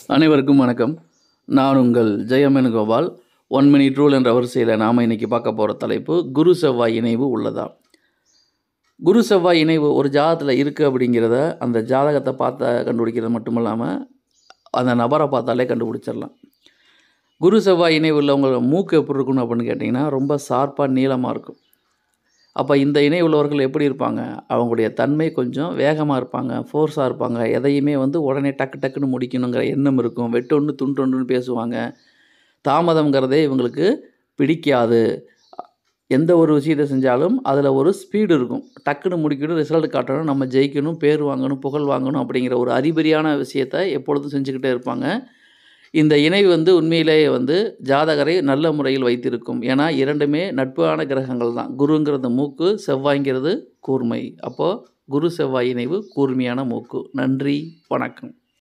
அனைவருக்கும் வணக்கம் நான் உங்கள் Jayamenu Gopal one minute rule என்ற வரிசையில் நாம் இன்னைக்கு பார்க்க போகிற தலைப்பு குரு செவ்வாய் இணைவு உள்ளதா குரு செவ்வாய் இணைவு ஒரு ஜாதகத்தில் இருக்குது அப்படிங்கிறத அந்த ஜாதகத்தை பார்த்த கண்டுபிடிக்கிறது மட்டும் இல்லாமல் அந்த நபரை பார்த்தாலே கண்டுபிடிச்சிடலாம் குரு செவ்வாய் இணைவு உள்ளவங்க மூக்கு எப்படி இருக்கணும் அப்படின்னு கேட்டிங்கன்னா ரொம்ப ஷார்ப்பாக நீளமாக இருக்கும் அப்போ இந்த இணை உள்ளவர்கள் எப்படி இருப்பாங்க அவங்களுடைய தன்மை கொஞ்சம் வேகமாக இருப்பாங்க ஃபோர்ஸாக இருப்பாங்க எதையுமே வந்து உடனே டக்கு டக்குன்னு முடிக்கணுங்கிற எண்ணம் இருக்கும் வெட்டொன்று துண்டொன்றுன்னு பேசுவாங்க தாமதங்கிறதே இவங்களுக்கு பிடிக்காது எந்த ஒரு விஷயத்தை செஞ்சாலும் அதில் ஒரு ஸ்பீடு இருக்கும் டக்குன்னு முடிக்கணும் ரிசல்ட் காட்டணும் நம்ம ஜெயிக்கணும் பேர் வாங்கணும் புகழ் வாங்கணும் அப்படிங்கிற ஒரு அறிபறியான விஷயத்தை எப்பொழுதும் செஞ்சுக்கிட்டே இருப்பாங்க இந்த இணை வந்து உண்மையிலேயே வந்து ஜாதகரை நல்ல முறையில் வைத்திருக்கும் ஏன்னா இரண்டுமே நட்பான கிரகங்கள் தான் குருங்கிறது மூக்கு செவ்வாய்ங்கிறது கூர்மை அப்போது குரு செவ்வாய் இணைவு கூர்மையான மூக்கு நன்றி வணக்கம்